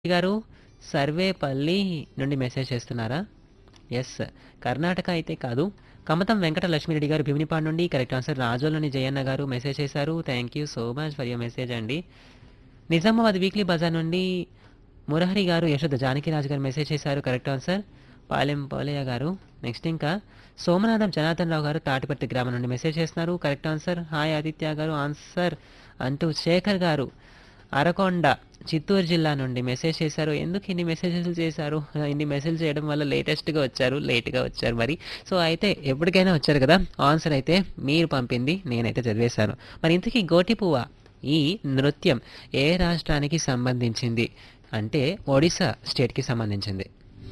గారు సర్వేపల్లి నుండి మెసేజ్ చేస్తున్నారా ఎస్ కర్ణాటక అయితే కాదు కమతం వెంకట లక్ష్మీరెడ్డి గారు భీమినిపాడు నుండి కరెక్ట్ ఆన్సర్ రాజోలని జయన్న గారు మెసేజ్ చేశారు thank you so much for your message అండి నిజామాబాద్ వీక్లీ బజార్ నుండి మురహరి గారు యశోద జానకిరాజు గారు మెసేజ్ చేశారు కరెక్ట్ ఆన్సర్ పాలెం పోలయ్య గారు నెక్స్ట్ ఇంకా సోమనాథం జనార్దన్ రావు గారు తాటిపర్తి గ్రామం నుండి మెసేజ్ చేస్తున్నారు కరెక్ట్ ఆన్సర్ హాయ్ ఆదిత్య గారు ఆన్సర్ అంటూ శేఖర్ గారు అరకొండ చిత్తూరు జిల్లా నుండి మెసేజ్ చేశారు ఎందుకు ఇన్ని మెసేజెస్ చేశారు ఇన్ని మెసేజ్ చేయడం వల్ల లేటెస్ట్గా వచ్చారు లేట్గా వచ్చారు మరి సో అయితే ఎప్పటికైనా వచ్చారు కదా ఆన్సర్ అయితే మీరు పంపింది నేనైతే చదివేశాను మరి ఇంతకీ గోటి పువ్వ ఈ నృత్యం ఏ రాష్ట్రానికి సంబంధించింది అంటే ఒడిశా స్టేట్కి సంబంధించింది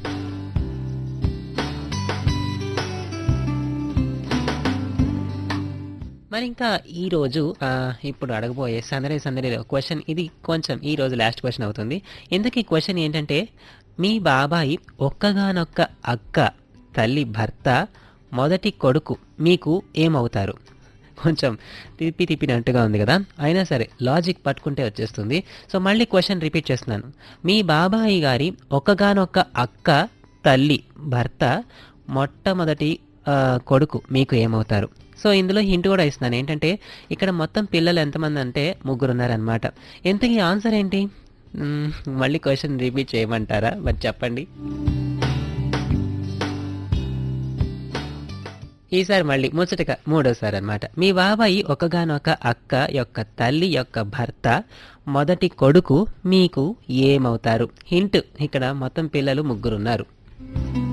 మరి ఇంకా ఈరోజు ఇప్పుడు అడగబోయే సందడి సందడిలో క్వశ్చన్ ఇది కొంచెం ఈ రోజు లాస్ట్ క్వశ్చన్ అవుతుంది ఇంతకీ క్వశ్చన్ ఏంటంటే మీ బాబాయి ఒక్కగానొక్క అక్క తల్లి భర్త మొదటి కొడుకు మీకు ఏమవుతారు కొంచెం తిప్పి తిప్పినట్టుగా ఉంది కదా అయినా సరే లాజిక్ పట్టుకుంటే వచ్చేస్తుంది సో మళ్ళీ క్వశ్చన్ రిపీట్ చేస్తున్నాను మీ బాబాయి గారి ఒక్కగానొక్క అక్క తల్లి భర్త మొట్టమొదటి ఆ, కొడుకు మీకు ఏమవుతారు సో ఇందులో హింట్ కూడా ఇస్తున్నాను ఏంటంటే ఇక్కడ మొత్తం పిల్లలు ఎంతమంది అంటే ముగ్గురు ఉన్నారనమాట ఎంతకీ ఆన్సర్ ఏంటి మ్మ్, మళ్ళీ క్వశ్చన్ రిపీట్ చేయమంటారా మరి చెప్పండి ఈసారి మళ్ళీ ముచ్చటగా మూడోసారి అనమాట మీ బాబాయి ఒకగానొక అక్క యొక్క తల్లి యొక్క భర్త మొదటి కొడుకు మీకు ఏమవుతారు హింట్ ఇక్కడ మొత్తం పిల్లలు ముగ్గురున్నారు